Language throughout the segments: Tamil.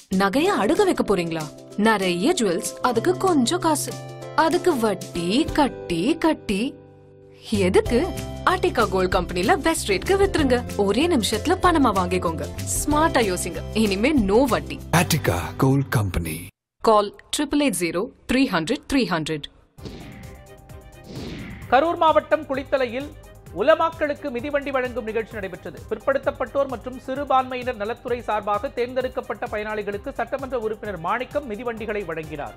நகைய அடுக்க வைக்க போறீங்களா நிறைய ஜுவல்ஸ் அதுக்கு கொஞ்சம் காசு அதுக்கு வட்டி கட்டி கட்டி எதுக்கு ஆர்டிகா கோல்ட் கம்பெனில பெஸ்ட் ரேட்க்கு வித்துருங்க ஒரே நிமிஷத்துல பணமா வாங்கிக்கோங்க ஸ்மார்ட்டா யோசிங்க இனிமே நோ வட்டி Attica Gold Company. Call triple eight zero three hundred three hundred Karur மாவட்டம் குளித்தலையில் உலமாக்களுக்கு மிதிவண்டி வழங்கும் நிகழ்ச்சி நடைபெற்றது பிற்படுத்தப்பட்டோர் மற்றும் சிறுபான்மையினர் நலத்துறை சார்பாக தேர்ந்தெடுக்கப்பட்ட பயனாளிகளுக்கு சட்டமன்ற உறுப்பினர் மாணிக்கம் மிதிவண்டிகளை வழங்கினார்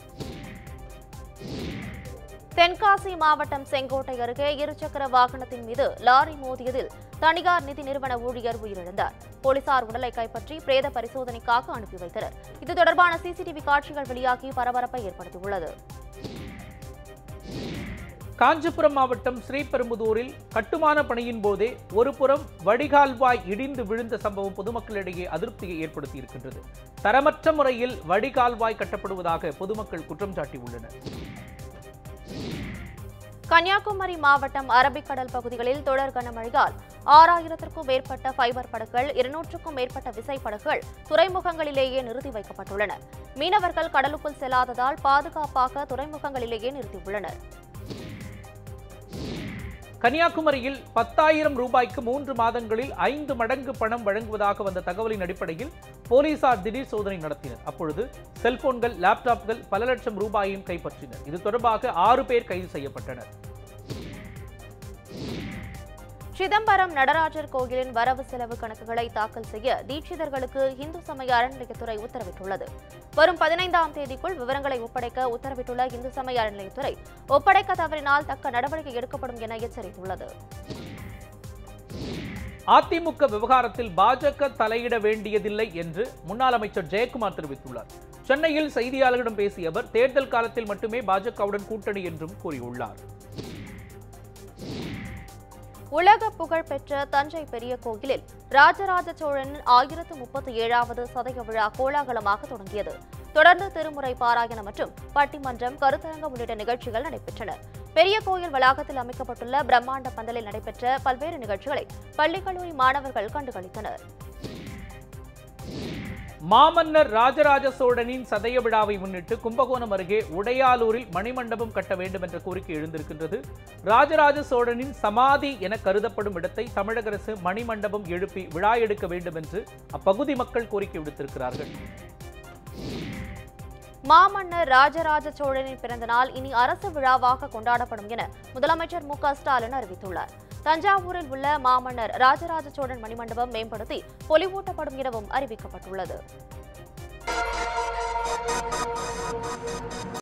தென்காசி மாவட்டம் செங்கோட்டை அருகே இருசக்கர வாகனத்தின் மீது லாரி மோதியதில் தனியார் நிதி நிறுவன ஊழியர் உயிரிழந்தார் போலீசார் உடலை கைப்பற்றி பிரேத பரிசோதனைக்காக அனுப்பி வைத்தனர் இது தொடர்பான சிசிடிவி காட்சிகள் வெளியாகி பரபரப்பை ஏற்படுத்தியுள்ளது காஞ்சிபுரம் மாவட்டம் ஸ்ரீபெரும்புதூரில் கட்டுமான பணியின் போதே ஒரு புறம் வடிகால்வாய் இடிந்து விழுந்த சம்பவம் பொதுமக்களிடையே அதிருப்தியை ஏற்படுத்தியிருக்கின்றது தரமற்ற முறையில் வடிகால்வாய் கட்டப்படுவதாக பொதுமக்கள் குற்றம் சாட்டியுள்ளனர் கன்னியாகுமரி மாவட்டம் அரபிக்கடல் பகுதிகளில் தொடர் கனமழையால் ஆறாயிரத்திற்கும் மேற்பட்ட ஃபைபர் படகுகள் இருநூற்றுக்கும் மேற்பட்ட விசைப்படகுகள் துறைமுகங்களிலேயே நிறுத்தி வைக்கப்பட்டுள்ளன மீனவர்கள் கடலுக்குள் செல்லாததால் பாதுகாப்பாக துறைமுகங்களிலேயே நிறுத்தியுள்ளனர் கன்னியாகுமரியில் பத்தாயிரம் ரூபாய்க்கு மூன்று மாதங்களில் ஐந்து மடங்கு பணம் வழங்குவதாக வந்த தகவலின் அடிப்படையில் போலீசார் திடீர் சோதனை நடத்தினர் அப்பொழுது செல்போன்கள் லேப்டாப்கள் பல லட்சம் ரூபாயையும் கைப்பற்றினர் இது தொடர்பாக ஆறு பேர் கைது செய்யப்பட்டனர் சிதம்பரம் நடராஜர் கோயிலின் வரவு செலவு கணக்குகளை தாக்கல் செய்ய தீட்சிதர்களுக்கு இந்து சமய அறநிலையத்துறை உத்தரவிட்டுள்ளது வரும் பதினைந்தாம் தேதிக்குள் விவரங்களை ஒப்படைக்க உத்தரவிட்டுள்ள இந்து சமய அறநிலையத்துறை ஒப்படைக்க தவறினால் தக்க நடவடிக்கை எடுக்கப்படும் என எச்சரித்துள்ளது அதிமுக விவகாரத்தில் பாஜக தலையிட வேண்டியதில்லை என்று முன்னாள் அமைச்சர் ஜெயக்குமார் தெரிவித்துள்ளார் சென்னையில் செய்தியாளர்களிடம் பேசிய அவர் தேர்தல் காலத்தில் மட்டுமே பாஜகவுடன் கூட்டணி என்றும் கூறியுள்ளார் உலக புகழ்பெற்ற தஞ்சை பெரிய கோயிலில் ராஜராஜ சோழனின் ஆயிரத்து முப்பத்தி ஏழாவது சதய விழா கோலாகலமாக தொடங்கியது தொடர்ந்து திருமுறை பாராயணம் மற்றும் பட்டிமன்றம் கருத்தரங்கம் உள்ளிட்ட நிகழ்ச்சிகள் நடைபெற்றன பெரிய கோயில் வளாகத்தில் அமைக்கப்பட்டுள்ள பிரம்மாண்ட பந்தலில் நடைபெற்ற பல்வேறு நிகழ்ச்சிகளை பள்ளி கல்லூரி மாணவர்கள் கண்டுகளித்தனர் மாமன்னர் ராஜராஜ சோழனின் சதய விழாவை முன்னிட்டு கும்பகோணம் அருகே உடையாலூரில் மணிமண்டபம் கட்ட வேண்டும் என்ற கோரிக்கை எழுந்திருக்கின்றது ராஜராஜ சோழனின் சமாதி என கருதப்படும் இடத்தை தமிழக அரசு மணிமண்டபம் எழுப்பி விழா எடுக்க வேண்டும் என்று அப்பகுதி மக்கள் கோரிக்கை விடுத்திருக்கிறார்கள் மாமன்னர் ராஜராஜ சோழனின் பிறந்த நாள் இனி அரசு விழாவாக கொண்டாடப்படும் என முதலமைச்சர் மு க ஸ்டாலின் அறிவித்துள்ளார் தஞ்சாவூரில் உள்ள மாமன்னர் ராஜராஜ சோழன் மணிமண்டபம் மேம்படுத்தி பொலிவூட்டப்படும் எனவும் அறிவிக்கப்பட்டுள்ளது